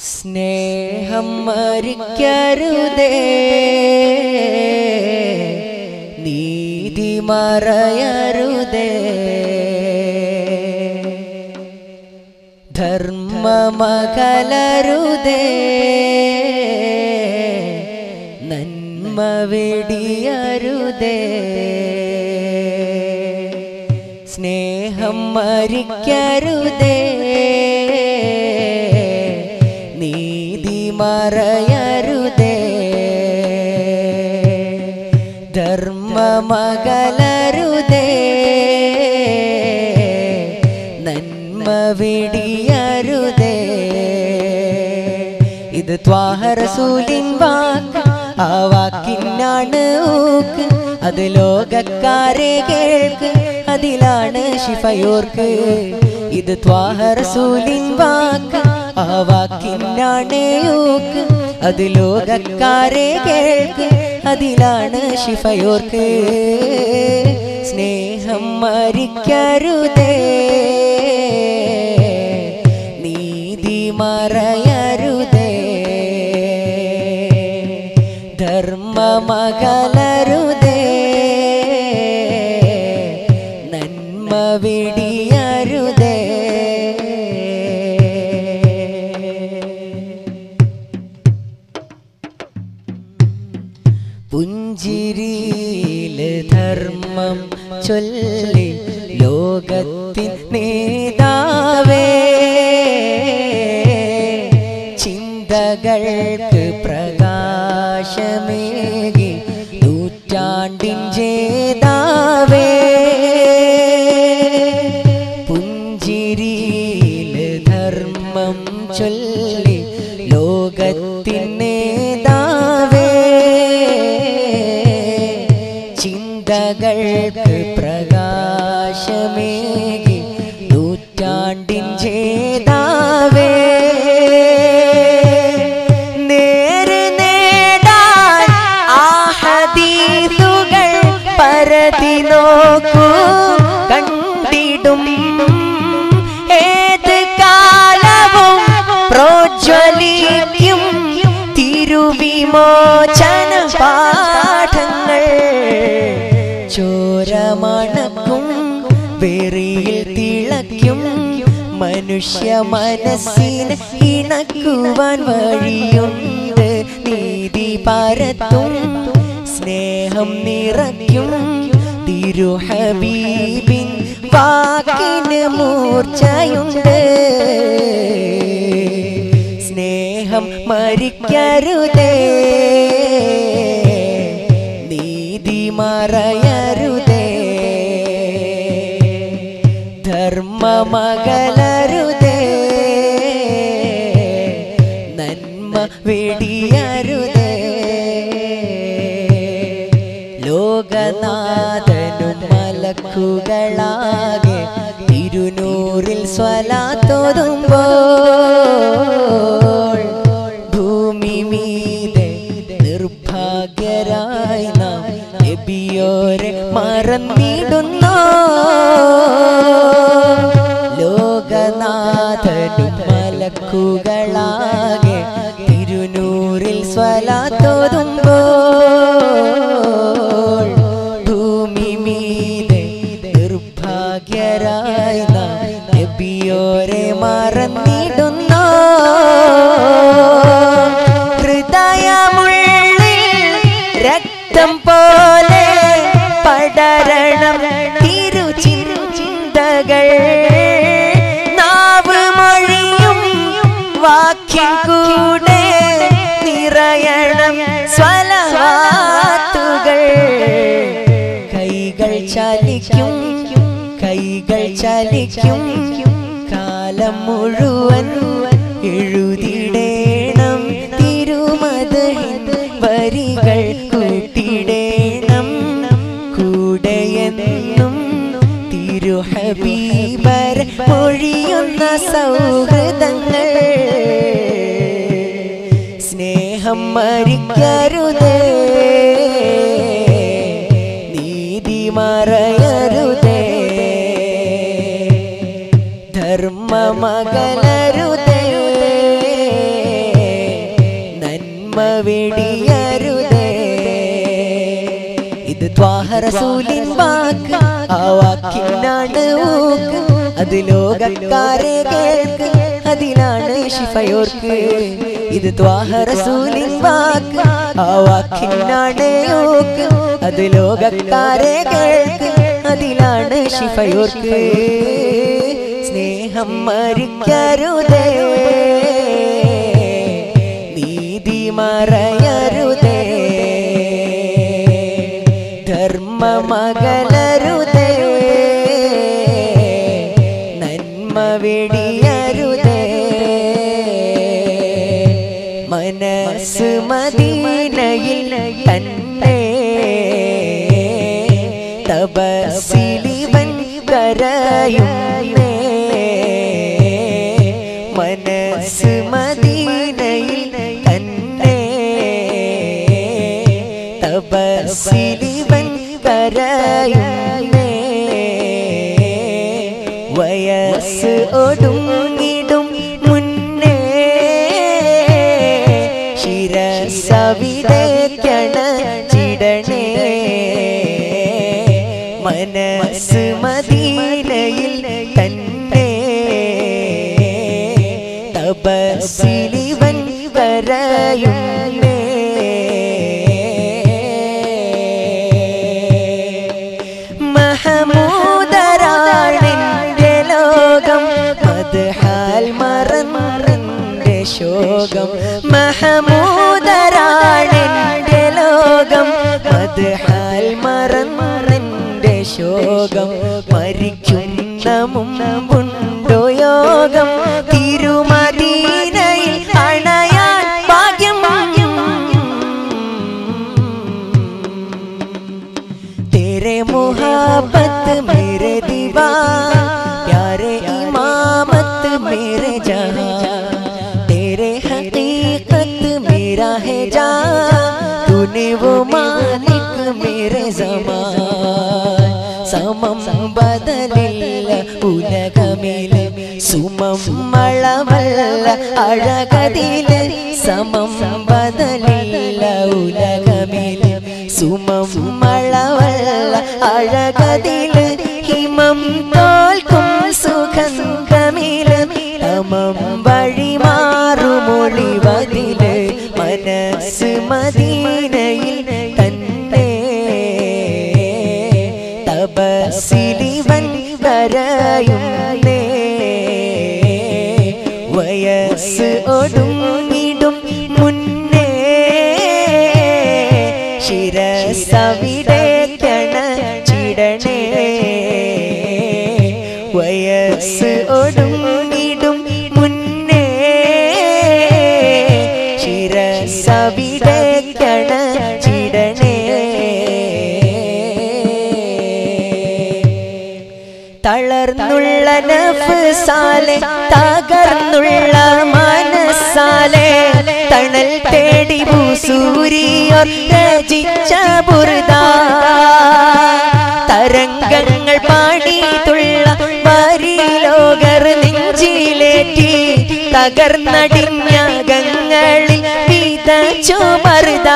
സ്നേഹം മരിക്കരുതേ നീതി മറയരുതേ ധർമ്മമകലരുതേ നന്മ വെടിയരുതേ സ്നേഹം മരിക്കരുതേ നീതി മറയരുതേ ധർമ്മമകലരുതേ നന്മ വെടിയരുതേ ഇത് ത്വാഹറസൂലിൻ വാക്ക് ആ വാക്കിനാണ് ഊക്ക് അത് ലോകക്കാരെ കേൾക്ക് അതിലാണ് ശിഫയോർക്ക് ഇത് ത്വാഹറസൂലിൻ വാക്ക് ആ വാക്കിനാണ് ഊക്ക് അത് ലോകക്കാരെ കേൾക്ക് അതിലാണ് ശിഫയോർക്ക് സ്നേഹം മരിക്കരുതേ നീതി മറയരുതേ ധർമ്മമകലരുതേ നന്മ വെടിയരുതേ പുഞ്ചിരിയില് ധർമ്മം ചൊല്ലി ലോകത്തിൻ നേതാവേ ചിന്തകൾക്ക് പ്രകാശമേകി നൂറ്റാണ്ടിൻ ജേതാവേ പുഞ്ചിരിയില് ധർമ്മം ചൊല്ലി ലോകത്തിൻ നേതാവേ ചിന്തകൾക്ക് പ്രകാശമേകി നൂറ്റാണ്ടിൻ ജേതാവേ നേര് നേടാൻ ആ ഹദീസുകൾ പരതി നോക്കൂ കണ്ടിടും ഏത് കാലവും പ്രോജ്വലിക്കും തിരുവിമോചന പാഠങ്ങൾ ചോരമണക്കും വെറിയിൽ തിളയ്ക്കും മനുഷ്യ മനസ്സിന് ഇണക്കുവാൻ വഴിയുണ്ട് നീതി പരത്തും സ്നേഹം നിറയ്ക്കും തിരുഹബീബിൻ വാക്കിന് മൂർച്ചയുണ്ട് സ്നേഹം മരിക്കരുതേ നീതി മറയരുതേ ധർമ്മമകലരുതേ നന്മ വെടിയരുതേ ലോകനാഥനും മലക്കുകളാകെ തിരുനൂറിൽ സ്വലാത്തോതുമ്പോൾ ഭൂമി മീതെ നിർഭാഗ്യരായി നാം നബിയോരെ മറന്നിടുന്നു ലോകനാഥനും മലക്കുകളാകെ തിരുനൂറിൽ സ്വലാത്തോതുമ്പോൾ ഭൂമി മീതെ നിർഭാഗ്യരായി നാം നബിയോരെ മറന്നിടുന്നു ഹൃദയമുള്ളിൽ രക്തം പോലെ പടരണം തിരുചിന്തകൾ നാവ് മൊഴിയും വാക്യം കൂടെ നിറയണം സ്വലവാത്തുകൾ കൈകൾ ചലിക്കും കൈകൾ ചലിക്കും കാലം മുഴുവൻ എഴുതിടേണം തിരുമതഹിൻ വരികൾ കൂട്ടിടേണം കൂടെയെന്നും തിരുഹബീബർ മൊഴിയുന്ന സൗഹൃദങ്ങൾ സ്നേഹം മരിക്കരുതേ നീതി മറയരുതേ ധർമ്മമകലരുതേ നന്മ വെടിയരുതേ ഇത് ത്വാഹറസൂലിൻ വാക്ക് ആ വാക്കിനാണ് ഊക്ക് അത് ലോകക്കാരെ കേൾക്ക് അതിലാണ് ശിഫയോർക്ക് ഇത് ത്വാഹറസൂലിൻ വാക്ക് ആ വാക്കിനാണ് ഊക്ക് അത് ലോകക്കാരെ കേൾക്ക് അതിലാണ് ശിഫയോർക്ക് സ്നേഹം മരിക്കരുതേ നീതി മറയരുതേ ധർമ്മമകലരുതേ നന്മ വെടിയരുതേ മനസ്സ് മദീനയിൽ തന്നെ തപസിലിവൻ കരയുന്നേ മനസ്സ് മദീനയിൽ തന്നെ തപസിലിവൻ കരയുന്നേ വയസ്സ് ഒടുങ്ങിടും മുന്നേ ശിരസവിടേക്കണ ചിടണേ മനസ്സ് മദീനയിൽ തന്നെ തപസിലിവൻ വരയുന്നേ മഹമൂദരാണെന്റെ ലോകം മദ്ഹാൽ മറന്നന്റെ ശോകം മഹമൂദരാണെന്റെ ലോകം മദ്ഹാൽ മറന്നന്റെ ശോകം മരിക്കുന്ന മുമ്പുണ്ടോ യോഗം തിരുമദീനയിൽ അണയാൻ ഭാഗ്യം तेरे मोहब्बत मेरे दीवा प्यारे इमामत मेरे जहां तेरे हकीकत मेरा है जा तूने वो मालिक मेरे जमान സമം ബദലില്ല ഉലകമില് സുമം മളവല്ല അഴകതില് സമം ബദലില്ല ഉലകമില് സുമം മളവല്ല അഴകതില് ഹിമം തോൽക്കും സുഗന്ധമില് തമം വഴി മാറുമൊളിവതില് മനസ്സ് മദീനയിൽ തന്നെ തപസിലിവൻ വരയുന്നേ വയസ്സ് ഒടുങ്ങിടും മുന്നേ ശിരസവിടേക്കണ ചിടണേ വയസ്സ് ഒടുങ്ങിടും മുന്നേ ശിരസവിടേക്കണ ചിടണേ തളർന്നുള്ള നഫ്സാലെ തകർന്നുള്ള മനസ്സാലെ തണൽ തേടി ഭൂസൂരിയോർ രചിച്ച ബുർദ തരംഗങ്ങൾ പാടിയിട്ടുള്ള വരിലോകർ നെഞ്ചിലേറ്റി തകർന്നടിഞ്ഞ ഗങ്ങളിൽ വിതച്ചു മറുത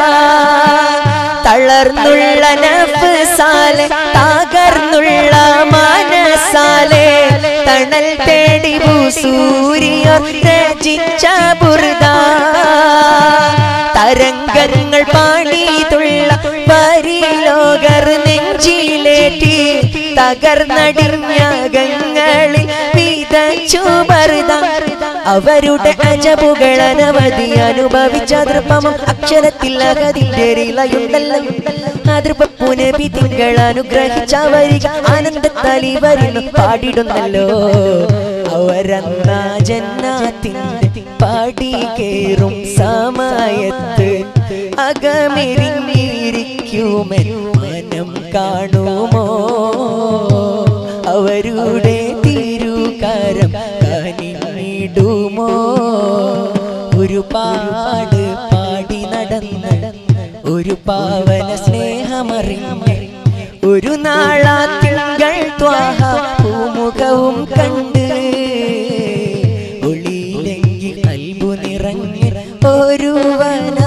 തളർന്നുള്ള നഫ്സാലെ തകർന്നുള്ള മനസ്സാലെ തണൽ തേടി ഭൂസൂരിയോർ രചിച്ച ബുർദ തരംഗങ്ങൾ പാടിയിട്ടുള്ള പരിലോകർ നെഞ്ചിലേറ്റി തകർന്നടിഞ്ഞ ഗങ്ങളിൽ വിതച്ചു മറുത അവരുടെ അജബുകൾ അനവധി അനുഭവിച്ച ദൃപ്പമം അക്ഷരത്തിൽ അകതിന്റെ ഇളയുണ്ടല്ലോ അതൃപ്പുനബി തിങ്കൾ അനുഗ്രഹിച്ച വരിക ആനന്ദത്താലി വരുന്നു പാടിടുന്നല്ലോ അവരന്ന ജന്നാത്തിന്റെ പാടി കേറും സമയത്ത് അകമെരിഞ്ഞിരിക്കുമെൻ മനം കാണുമോ അവരുടെ തിരുകരം കനിടുമോ ഒരുപാട് പാടി നടന്ന് ഒരു പാവന സ്നേഹമറിഞ്ഞ് ഒരു നാളാ തിങ്കൾ ത്വാഹ പൂമുഖവും കണ്ട് ഒളിയിലെങ്കിൽ കൽബു നിറഞ്ഞ് ഒരു മുഴുവനായി